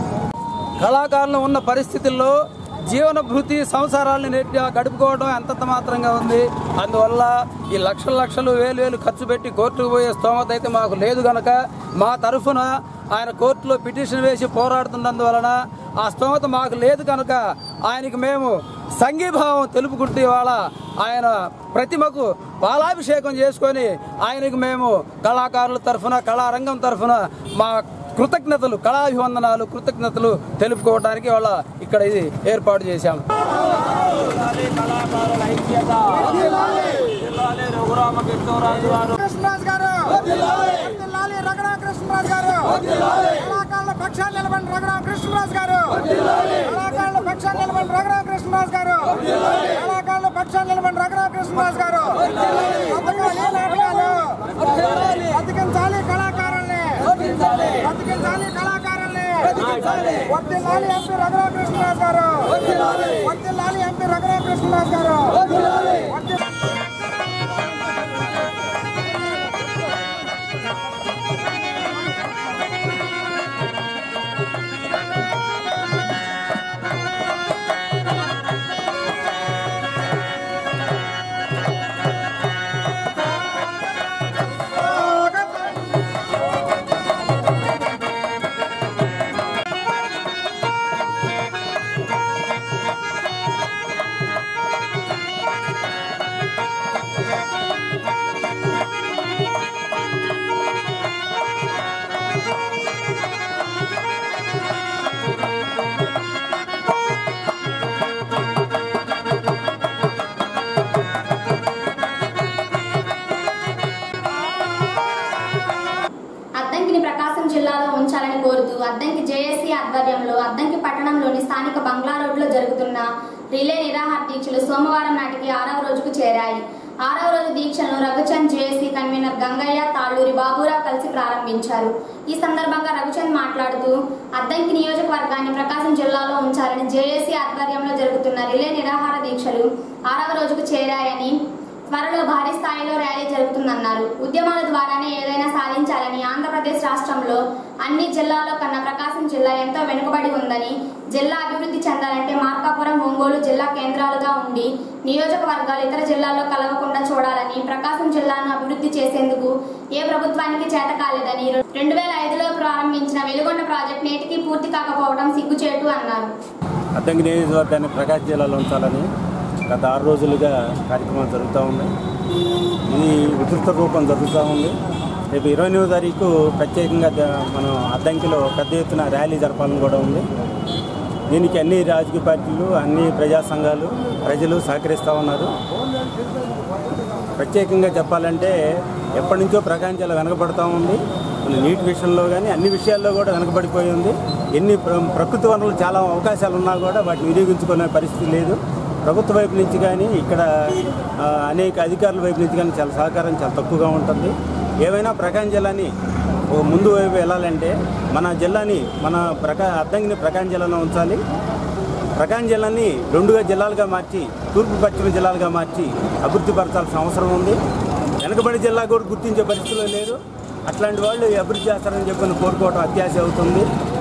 కళాకారులు ఉన్న పరిస్థితుల్లో జీవన భృతి సంసారాలను నెట్టి గడుపుకోవడం ఎంతంత మాత్రంగా ఉంది అందువల్ల ఈ లక్షల లక్షలు వేలు వేలు ఖర్చు పెట్టి కోర్టుకు పోయే స్తోమత అయితే మాకు లేదు గనక మా తరఫున ఆయన కోర్టులో పిటిషన్ వేసి పోరాడుతున్నందువలన ఆ స్తోమత మాకు లేదు కనుక ఆయనకి మేము సంఘీభావం తెలుపుకుంటూ ఇవాళ ఆయన ప్రతిమకు పాలాభిషేకం చేసుకొని ఆయనకు మేము కళాకారుల తరఫున కళారంగం తరఫున మా కృతజ్ఞతలు కళాభివందనాలు కృతజ్ఞతలు తెలుపుకోవడానికి వాళ్ళ ఇక్కడ ఇది ఏర్పాటు చేశాము కృష్ణరాజు గారు వర్ధిల్లాలి రఘురామ కృష్ణరాజు గారు కళాకారుల పక్షాన్ని నిలబడి రఘురామ కృష్ణరాజు గారు కళాకారుల పక్షాన్ని నిలబడి రఘురామ కృష్ణరాజు గారు కళాకారుల పక్షాన్ని నిలబడి రఘురామ కృష్ణరాజు గారు బతకాలి నాటకాలు బతికించాలి కళాకారుల్ని బతికించాలి కళాకారుల్ని వర్ధిల్లాలి ఎంపీ రఘురామ కృష్ణరాజు గారు వర్ధిల్లాలి ఎంపీ రఘురామ కృష్ణరాజు గారు వర్ధిల్లాలి అద్దంకిని ప్రకాశం జిల్లాలో ఉంచాలని కోరుతూ అద్దంకి జేఏసీ ఆధ్వర్యంలో అద్దంకి పట్టణంలోని స్థానిక బంగ్లా రోడ్లో జరుగుతున్న రిలే నిరాహార దీక్షలు సోమవారం నాటికి ఆరవ రోజుకు చేరాయి ఆరవ రోజు దీక్షలను రఘుచంద్ జేఏసీ కన్వీనర్ గంగయ్య తాళ్ళూరి బాబురావు కలిసి ప్రారంభించారు ఈ సందర్భంగా రఘుచంద్ మాట్లాడుతూ అద్దంకి నియోజకవర్గాన్ని ప్రకాశం జిల్లాలో ఉంచాలని జేఏసీ ఆధ్వర్యంలో జరుగుతున్న రిలే నిరాహార దీక్షలు ఆరవ రోజుకు చేరాయని త్వరలో భారీ స్థాయిలో ర్యాలీ జరుగుతుందన్నారు ఉద్యమాల ద్వారానే ఏదైనా సాధించాలని ఆంధ్రప్రదేశ్ రాష్ట్రంలో అన్ని జిల్లాల్లో కన్నా ప్రకాశం జిల్లా ఎంతో వెనుకబడి ఉందని జిల్లా అభివృద్ధి చెందాలంటే మార్కాపురం ఒంగోలు జిల్లా కేంద్రాలుగా ఉండి నియోజకవర్గాలు ఇతర జిల్లాల్లో కలవకుండా చూడాలని ప్రకాశం జిల్లాను అభివృద్ధి చేసేందుకు ఏ ప్రభుత్వానికి చేత కాలేదని రెండు వేల ఐదులో ప్రారంభించిన వెలుగొండ ప్రాజెక్ట్ నేటికి పూర్తి కాకపోవడం సిగ్గుచేటు అన్నారు అద్దంకి నియోజకవర్గాన్ని ప్రకాశం జిల్లాలో ఉంచాలని గత ఆరు రోజులుగా కార్యక్రమాలు జరుగుతూ ఉన్నాయి ఇది విస్తృత రూపం జరుగుతూ ఉంది రేపు ఇరవై ఎనిమిదో తారీఖు ప్రత్యేకంగా ద- మనం అద్దంకిలో పెద్ద ఎత్తున ర్యాలీ జరపాలని కూడా ఉంది దీనికి అన్ని రాజకీయ పార్టీలు అన్ని ప్రజా సంఘాలు ప్రజలు సహకరిస్తూ ఉన్నారు ప్రత్యేకంగా చెప్పాలంటే ఎప్పటి నుంచో ప్రకాశం జిల్లా వెనకబడుతూ ఉంది మన నీటి విషయంలో కానీ అన్ని విషయాల్లో కూడా వెనకబడిపోయి ఉంది ఎన్ని ప్ర- ప్రకృతి వనరులు చాలా అవకాశాలు ఉన్నా కూడా వాటిని వినియోగించుకునే పరిస్థితి లేదు ప్రభుత్వ వైపు నుంచి కానీ ఇక్కడ ఆ, అనేక అధికారుల వైపు నుంచి కానీ చాలా సహకారం చాలా తక్కువగా ఉంటుంది ఏవైనా ప్రకాశం జిల్లాని ఓ ముందు వైపు వెళ్ళాలంటే మన జిల్లాని మన ప్రకా అద్దంకిని ప్రకాశం జిల్లాలో ఉంచాలి ప్రకాశం జిల్లాని రెండుగా జిల్లాలుగా మార్చి తూర్పు పశ్చిమ జిల్లాలుగా మార్చి అభివృద్ధి పరచాల్సిన అవసరం ఉంది వెనకబడి జిల్లా కూడా గుర్తించే పరిస్థితిలో లేదు అట్లాంటి వాళ్ళు ఈ అభివృద్ధి చేస్తారని చెప్పని కోరుకోవడం అత్యాశ అవుతుంది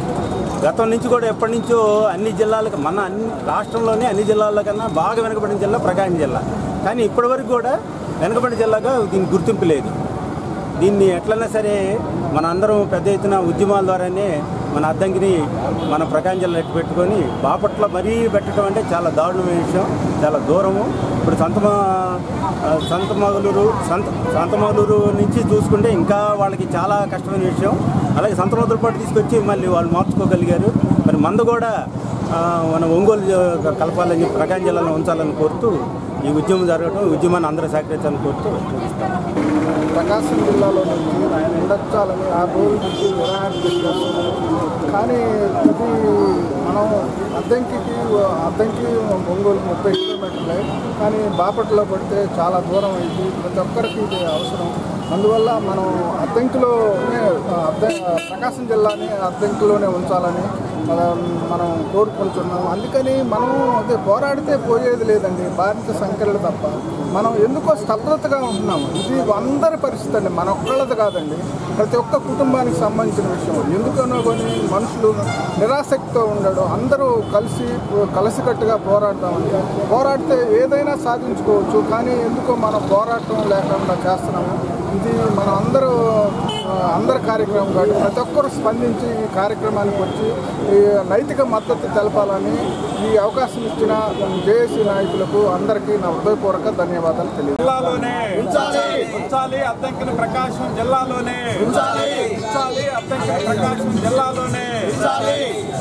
గతం నుంచి కూడా ఎప్పటి నుంచో అన్ని జిల్లాలకు మన అన్ని రాష్ట్రంలోనే అన్ని జిల్లాల కన్నా బాగా వెనకబడిన జిల్లా ప్రకాశం జిల్లా కానీ ఇప్పటివరకు కూడా వెనకబడిన జిల్లాగా దీనికి గుర్తింపు లేదు దీన్ని ఎట్లన్నా సరే మన అందరం పెద్ద ఎత్తున ఉద్యమాల ద్వారానే మన అద్దంకిని మన ప్రకాశం జిల్లా ఎట్టు పెట్టుకొని బాపట్ల మరీ పెట్టడం అంటే చాలా దారుణమైన విషయం చాలా దూరము ఇప్పుడు సంతమా ఆ, సంతమగలూరు సంత సంతమగలూరు నుంచి చూసుకుంటే ఇంకా వాళ్ళకి చాలా కష్టమైన విషయం అలాగే సంతమగలూరు పాటు తీసుకొచ్చి మళ్ళీ వాళ్ళు మార్చుకోగలిగారు మరి మంద కూడా ఆ, మన ఒంగోలు జ- కలపాలని చెప్పి ప్రకాశం జిల్లాలో ఉంచాలని కోరుతూ ఈ ఉద్యమం జరగడం ఈ ఉద్యమాన్ని అందరూ సహకరించాలని కోరుతూ ముగిస్తాం ప్రకాశం జిల్లాలో నుంచి ఉండొచ్చాలని ఆ రోజు నుంచి నిరాహార దీక్ష చేస్తున్నాం. కానీ ఇది మనం అద్దంకి అద్దంకి ఒంగోలు ముప్పై కిలోమీటర్లే కానీ బాపట్ల పడితే చాలా దూరం అయింది ప్రతి ఒక్కరికి ఇది అవసరం అందువల్ల మనం అద్దంకిలోనే అద్ద ప్రకాశం జిల్లాని అద్దంకిలోనే ఉంచాలని మనం మనం కోరుకుంటున్నాం అందుకని మనం అదే పోరాడితే పోయేది లేదండి భారత సంఖ్యలు తప్ప మనం ఎందుకో స్తబ్దతగా ఉంటున్నాం ఇది అందరి పరిస్థితి అండి మన ఒక్కళ్ళది కాదండి ప్రతి ఒక్క కుటుంబానికి సంబంధించిన విషయం ఎందుకనో కొన్ని మనుషులు నిరాసక్తితో ఉండడు అందరూ కలిసి కలిసికట్టుగా పోరాడతామండి పోరాడితే ఏదైనా సాధించుకోవచ్చు కానీ ఎందుకో మనం పోరాటం లేకుండా చేస్తున్నాము ఇది మనం అందరూ ఆ, అందరి కార్యక్రమం కాబట్టి ప్రతి ఒక్కరు స్పందించి ఈ కార్యక్రమానికి వచ్చి ఈ నైతిక మద్దతు తెలపాలని ఈ అవకాశం ఇచ్చిన జేఏసీ నాయకులకు అందరికీ నా హృదయపూర్వక ధన్యవాదాలు తెలియదు జిల్లాలోనే ఉంచాలి ఉంచాలి అద్దంకిని ప్రకాశం జిల్లాలోనే ఉంచాలి ఉంచాలి అద్దంకిని ప్రకాశం జిల్లాలోనే ఉంచాలి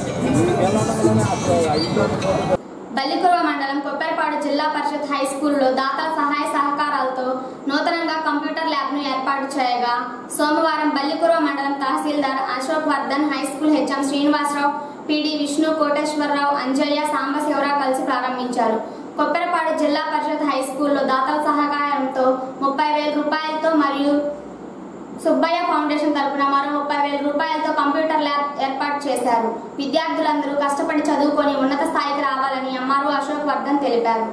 బల్లికురవ మండలం కొప్పేరపాడు జిల్లా పరిషత్ హై స్కూల్లో దాతల సహాయ సహకారాలతో నూతనంగా కంప్యూటర్ ల్యాబ్ ను ఏర్పాటు చేయగా సోమవారం బల్లికురవ మండలం tahsildar Ashok Vardhan high school HM Srinivasarao PD Vishnu Koteswararao Anjaiah Sambasivarao కలిసి ప్రారంభించారు కొప్పెరపాడు జిల్లా పరిషత్ హై స్కూల్లో దాతల సహకారంతో ముప్పై వేల రూపాయలతో మరియు సుబ్బయ్య ఫౌండేషన్ తరపున మరో ముప్పై వేల రూపాయలతో కంప్యూటర్ ల్యాబ్ ఏర్పాటు చేశారు విద్యార్థులందరూ కష్టపడి చదువుకొని ఉన్నత స్థాయికి రావాలని ఎంఆర్ఓ అశోక్ వర్ధన్ తెలిపారు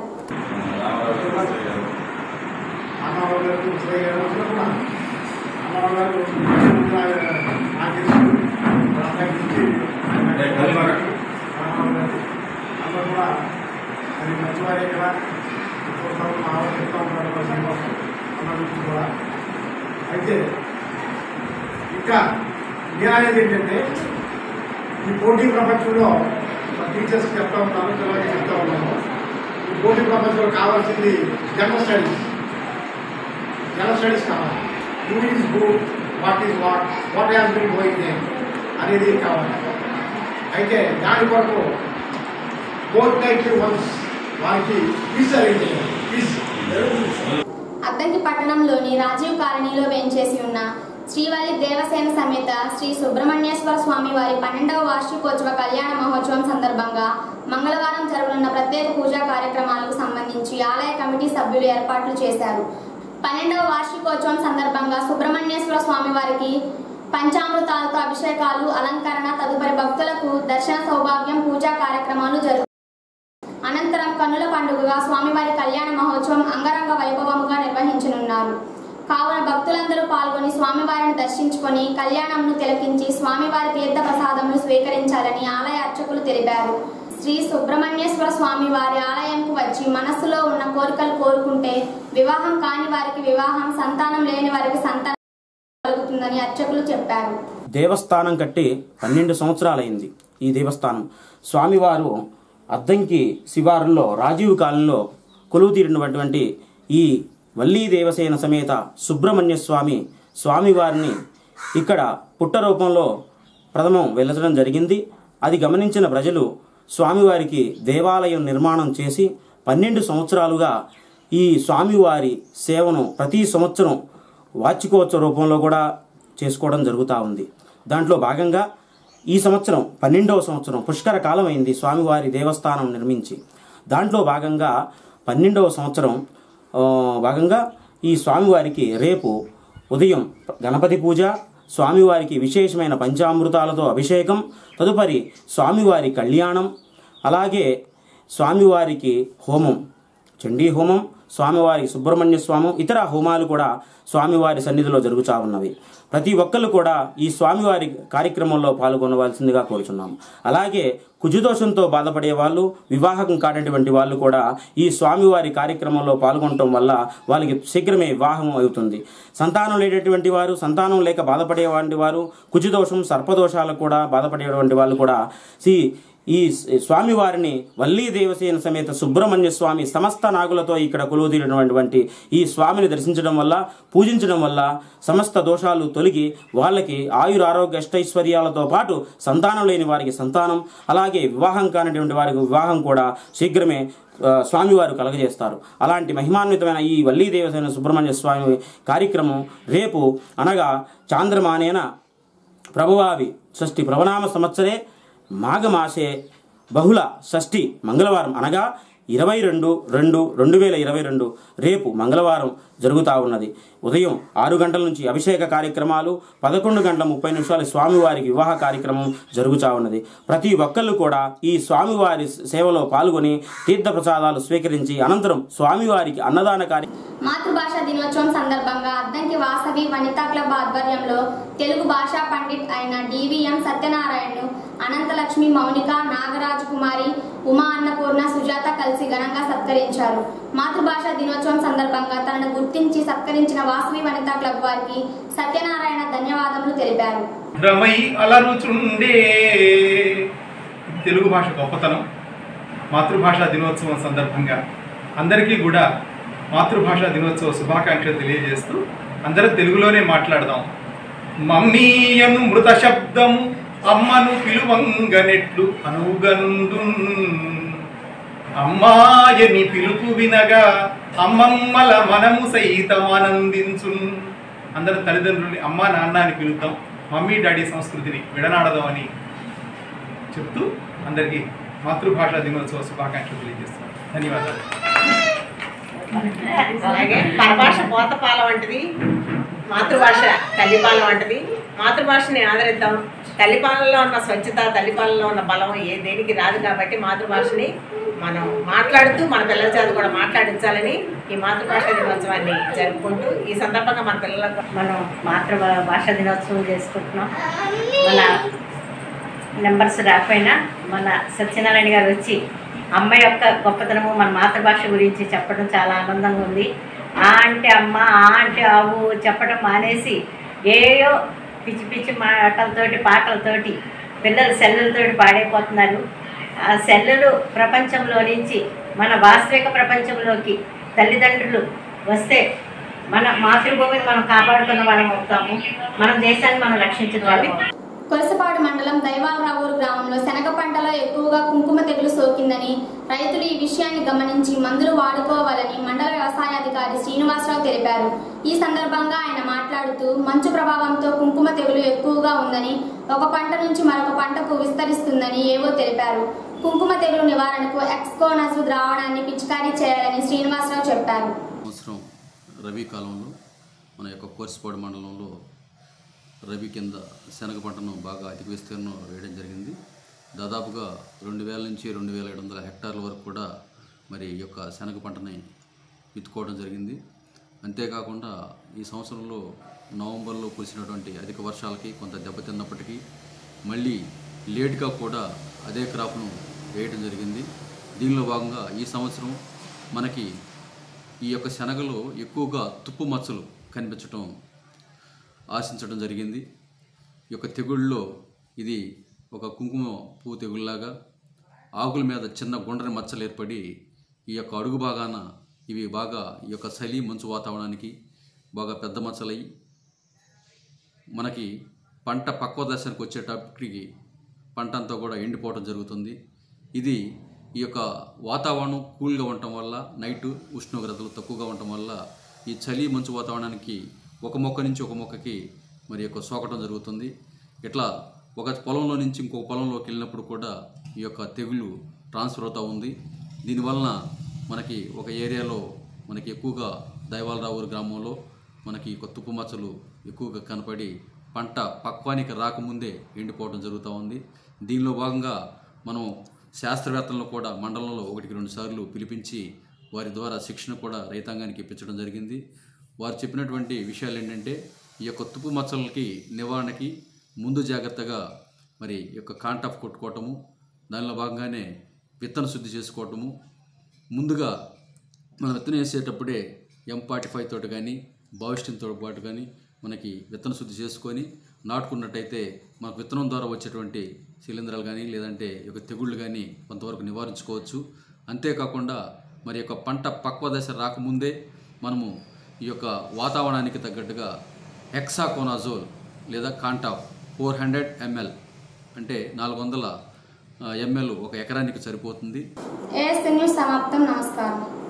అందరూ కూడా అది మంచివారే కదా చూస్తాం మా వాళ్ళు చెప్తా ఉంటారు మా శ్రీనివాసం అన్న గురించి కూడా అయితే ఇంకా నేననేది ఏంటంటే ఈ పోటీ ప్రపంచంలో మా టీచర్స్ చెప్తా ఉన్నాను పిల్లలకి చెప్తా ఉన్నాను ఈ పోటీ ప్రపంచంలో కావాల్సింది జనరల్ స్టడీస్ జనరల్ స్టడీస్ కావాలి who is who what is what what has been going them అనేది కావాలి అయితే దాని కొరకు బోత్ నెగిటివ్ వన్స్ వారికి క్విజ్ అరేంజ్ చేయాలి క్విజ్ అద్దంకి పట్టణంలోని రాజీవ్ కాలనీలో వేంచేసి ఉన్న శ్రీవల్లి దేవసేన సమేత శ్రీ సుబ్రహ్మణ్యేశ్వర స్వామి వారి పన్నెండవ వార్షికోత్సవ కళ్యాణ మహోత్సవం సందర్భంగా మంగళవారం జరగనున్న ప్రత్యేక పూజా కార్యక్రమాలకు సంబంధించి ఆలయ కమిటీ సభ్యులు ఏర్పాట్లు చేశారు పన్నెండవ వార్షికోత్సవం సందర్భంగా సుబ్రహ్మణ్యేశ్వర స్వామి వారికి పంచామృతాలతో అభిషేకాలు అలంకరణ తదుపరి భక్తులకు దర్శన సౌభాగ్యం పూజా కార్యక్రమాలు జరుగు అనంతరం కన్నుల పండుగగా స్వామివారి కళ్యాణ మహోత్సవం అంగరంగ వైభవముగా నిర్వహించనున్నారు కావున భక్తులందరూ పాల్గొని స్వామివారిని దర్శించుకొని కళ్యాణంను తిలకించి స్వామివారి తీర్థ ప్రసాదములు స్వీకరించాలని ఆలయ అర్చకులు తెలిపారు శ్రీ సుబ్రహ్మణ్యేశ్వర స్వామి వారి ఆలయంకు వచ్చి మనస్సులో ఉన్న కోరికలు కోరుకుంటే వివాహం కాని వారికి వివాహం సంతానం లేని వారికి సంతానం కలుగుతుందని అర్చకులు చెప్పారు దేవస్థానం కట్టి పన్నెండు సంవత్సరాలైంది ఈ దేవస్థానం స్వామివారు అద్దంకి శివారులో రాజీవ్ కాలంలో కొలువు తీరినటువంటి ఈ వల్లీ దేవసేన సమేత సుబ్రహ్మణ్య స్వామి స్వామివారిని ఇక్కడ పుట్ట రూపంలో ప్రథమం వెలచడం జరిగింది అది గమనించిన ప్రజలు స్వామివారికి దేవాలయం నిర్మాణం చేసి పన్నెండు సంవత్సరాలుగా ఈ స్వామివారి సేవను ప్రతి సంవత్సరం వార్షికోత్సవ రూపంలో కూడా చేసుకోవడం జరుగుతూ ఉంది దాంట్లో భాగంగా ఈ సంవత్సరం పన్నెండవ సంవత్సరం పుష్కర కాలం అయింది స్వామివారి దేవస్థానం నిర్మించి దాంట్లో భాగంగా పన్నెండవ సంవత్సరం ఆ, భాగంగా ఈ స్వామివారికి రేపు ఉదయం గణపతి పూజ స్వామివారికి విశేషమైన పంచామృతాలతో అభిషేకం తదుపరి స్వామివారి కళ్యాణం అలాగే స్వామివారికి హోమం చండీ హోమం స్వామివారి సుబ్రహ్మణ్య స్వామం ఇతర హోమాలు కూడా స్వామివారి సన్నిధిలో జరుగుతూ ఉన్నవి ప్రతి ఒక్కళ్ళు కూడా ఈ స్వామివారి కార్యక్రమంలో పాల్గొనవలసిందిగా కోరుచున్నాము అలాగే కుజుదోషంతో బాధపడే వాళ్ళు వివాహం కానటువంటి వాళ్ళు కూడా ఈ స్వామివారి కార్యక్రమంలో పాల్గొనటం వల్ల వాళ్ళకి శీఘ్రమే వివాహం అవుతుంది సంతానం లేనటువంటి వారు సంతానం లేక బాధపడేటువంటి వారు కుజుదోషం సర్పదోషాలకు కూడా బాధపడేటువంటి వాళ్ళు కూడా సి ఈ స్వామివారిని వల్లీ దేవసేన సమేత సుబ్రహ్మణ్య స్వామి సమస్త నాగులతో ఇక్కడ కొలువుదీరినటువంటి ఈ స్వామిని దర్శించడం వల్ల పూజించడం వల్ల సమస్త దోషాలు తొలగి వాళ్ళకి ఆయుర ఆరోగ్య అష్టైశ్వర్యాలతో పాటు సంతానం లేని వారికి సంతానం అలాగే వివాహం కానటువంటి వారికి వివాహం కూడా శీఘ్రమే ఆ, స్వామివారు కలగజేస్తారు అలాంటి మహిమాన్వితమైన ఈ వల్లీ దేవసేన సుబ్రహ్మణ్య స్వామి కార్యక్రమం రేపు అనగా చాంద్రమానేన ప్రభువావి షష్ఠి ప్రభనామ సంవత్సరే మాఘమాసే బహుళ షష్ఠి మంగళవారం అనగా ఇరవై రెండు రెండు రెండు వేల ఇరవై రెండు రేపు మంగళవారం జరుగుతూ ఉన్నది ఉదయం ఆరు గంటల నుంచి అభిషేక కార్యక్రమాలు పదకొండు గంటల ముప్పై నిమిషాలు స్వామివారికి వివాహ కార్యక్రమం జరుగుతూ ఉన్నది ప్రతి ఒక్కళ్ళు కూడా ఈ స్వామివారి సేవలో పాల్గొని తీర్థ ప్రసాదాలు స్వీకరించి అనంతరం స్వామివారికి అన్నదాన కార్య మాతృభాష దినోత్సవం సందర్భంగా అద్దంకి వాసవి వనితా క్లబ్ ఆధ్వర్యంలో తెలుగు భాషా పండిట్ అయిన డివిఎం సత్యనారాయణను అనంతలక్ష్మి మౌనిక నాగరాజు కుమారి ఉమా అన్నపూర్ణ సుజాత కలిసి ఘనంగా సత్కరించారు మాతృభాష దినోత్సవం సందర్భంగా తనను గుర్తించి సత్కరించిన వాసవి వనితా క్లబ్ వారికి సత్యనారాయణ ధన్యవాదములు తెలిపారు రమై అలరుచుండే తెలుగు భాష గొప్పతనం మాతృభాషా దినోత్సవం సందర్భంగా అందరికీ కూడా మాతృభాషా దినోత్సవ శుభాకాంక్షలు తెలియజేస్తూ అందరం తెలుగులోనే మాట్లాడదాం మమ్మీయను మృత శబ్దము అమ్మను పిలువంగనెట్లు అనుగనుండు అమ్మాయని పిలుపు వినగా అమ్మమ్మల మనము సైతం ఆనందించు అందరు తల్లిదండ్రుల్ని అమ్మా నాన్న అని పిలుద్దాం మమ్మీ డాడీ సంస్కృతిని విడనాడదాం అని చెప్తూ అందరికీ మాతృభాషా దినోత్సవ శుభాకాంక్షలు తెలియజేస్తున్నాను ధన్యవాదాలు అలాగే పరభాష పోతపాల వంటిది మాతృభాష తల్లిపాల వంటిది మాతృభాషని ఆదరిద్దాం తల్లిపాలలో ఉన్న స్వచ్ఛత తల్లిపాలలో ఉన్న బలం ఏ దేనికి రాదు కాబట్టి మాతృభాషని మనం మాట్లాడుతూ మన పిల్లల చేత కూడా మాట్లాడించాలని ఈ మాతృభాష దినోత్సవాన్ని జరుపుకుంటూ ఈ సందర్భంగా మన పిల్లలకు మనం మాతృభాష దినోత్సవం చేసుకుంటున్నాం మన నెంబర్స్ రాకపోయినా మన సత్యనారాయణ గారు వచ్చి అమ్మ యొక్క గొప్పతనము మన మాతృభాష గురించి చెప్పడం చాలా ఆనందంగా ఉంది ఆ అంటే అమ్మ ఆ అంటే ఆవు చెప్పడం మానేసి ఏయో పిచ్చి పిచ్చి మాటలతోటి పాటలతోటి పిల్లలు సెల్లులతోటి పాడైపోతున్నారు ఆ సెల్లులు ప్రపంచంలో నుంచి మన వాస్తవిక ప్రపంచంలోకి తల్లిదండ్రులు వస్తే మన మాతృభూమిని మనం కాపాడుకున్న వాళ్ళం అవుతాము మన దేశాన్ని మనం రక్షించిన వాళ్ళం కొలసపాడు మండలం దైవాలరావూరు గ్రామంలో శనగ పంటలో ఎక్కువగా కుంకుమ తెగులు సోకిందని రైతులు ఈ విషయాన్ని గమనించి మందులు వాడుకోవాలని మండల వ్యవసాయాధికారి శ్రీనివాసరావు తెలిపారు ఈ సందర్భంగా ఆయన మాట్లాడుతూ మంచు ప్రభావంతో కుంకుమ తెగులు ఎక్కువగా ఉందని ఒక పంట నుంచి మరొక పంటకు విస్తరిస్తుందని ఏవో తెలిపారు కుంకుమ తెగులు నివారణకు ఎక్స్కోనజు ద్రావణాన్ని పిచికారీ చేయాలని శ్రీనివాసరావు చెప్పారు సంవత్సరం రబీ కాలంలో మన యొక్క కోర్సుపాడు మండలంలో రబీ కింద శనగ పంటను బాగా అధిక విస్తీర్ణం వేయడం జరిగింది దాదాపుగా రెండు వేల నుంచి రెండు వేల ఏడు వందల హెక్టార్ల వరకు కూడా మరి ఈ యొక్క శనగ పంటని విత్తుకోవడం జరిగింది అంతేకాకుండా ఈ సంవత్సరంలో నవంబర్లో కురిసినటువంటి అధిక వర్షాలకి కొంత దెబ్బతిన్నప్పటికీ మళ్ళీ లేట్గా కూడా అదే క్రాప్ను వేయడం జరిగింది దీనిలో భాగంగా ఈ సంవత్సరం మనకి ఈ యొక్క శనగలో ఎక్కువగా తుప్పు మచ్చలు కనిపించటం ఆశించడం జరిగింది ఈ యొక్క తెగుళ్ళలో ఇది ఒక కుంకుమ పువ్వు తెగుల్లాగా ఆకుల మీద చిన్న గుండ్రని మచ్చలు ఏర్పడి ఈ యొక్క అడుగు భాగాన ఇవి బాగా ఈ యొక్క చలి మంచు వాతావరణానికి బాగా పెద్ద మచ్చలై మనకి పంట పక్వ దశకు వచ్చేటప్పటికి పంట అంతా కూడా ఎండిపోవడం జరుగుతుంది ఇది ఈ యొక్క వాతావరణం కూల్గా ఉండటం వల్ల నైట్ ఉష్ణోగ్రతలు తక్కువగా ఉండటం వల్ల ఈ చలి మంచు వాతావరణానికి ఒక మొక్క నుంచి ఒక మొక్కకి మరి యొక్క సోకటం జరుగుతుంది ఇట్లా ఒక పొలంలో నుంచి ఇంకొక పొలంలోకి వెళ్ళినప్పుడు కూడా ఈ యొక్క తెగులు ట్రాన్స్ఫర్ అవుతూ ఉంది దీనివలన మనకి ఒక ఏరియాలో మనకి ఎక్కువగా దైవాలరావు గ్రామంలో మనకి ఈ యొక్క తుప్పు మచ్చలు ఎక్కువగా కనపడి పంట పక్వానికి రాకముందే ఎండిపోవడం జరుగుతూ ఉంది దీనిలో భాగంగా మనం శాస్త్రవేత్తలను కూడా మండలంలో ఒకటికి రెండు సార్లు పిలిపించి వారి ద్వారా శిక్షణ కూడా రైతాంగానికి ఇప్పించడం జరిగింది వారు చెప్పినటువంటి విషయాలు ఏంటంటే ఈ యొక్క తుప్పు మచ్చలకి నివారణకి ముందు జాగ్రత్తగా మరి ఈ యొక్క కాంటాఫ్ కొట్టుకోవటము దానిలో భాగంగానే విత్తన శుద్ధి చేసుకోవటము ముందుగా మనం విత్తనం వేసేటప్పుడే ఎం ఫార్టీ ఫైవ్ తోటి కానీ బావిస్టిన్తో పాటు కానీ మనకి విత్తన శుద్ధి చేసుకొని నాటుకున్నట్టయితే మనకు విత్తనం ద్వారా వచ్చేటువంటి శిలీంధ్రాలు కానీ లేదంటే ఈ యొక్క తెగుళ్ళు కానీ కొంతవరకు నివారించుకోవచ్చు అంతేకాకుండా మరి యొక్క పంట పక్వ దశ రాకముందే మనము ఈ యొక్క వాతావరణానికి తగ్గట్టుగా హెక్సాకోనాజోల్ లేదా కాంటాఫ్ ఫోర్ హండ్రెడ్ ఎంఎల్ అంటే నాలుగు వందల ఎంఎల్ ఒక ఎకరానికి సరిపోతుంది ఏఎస్ న్యూస్ సమాప్తం నమస్కారం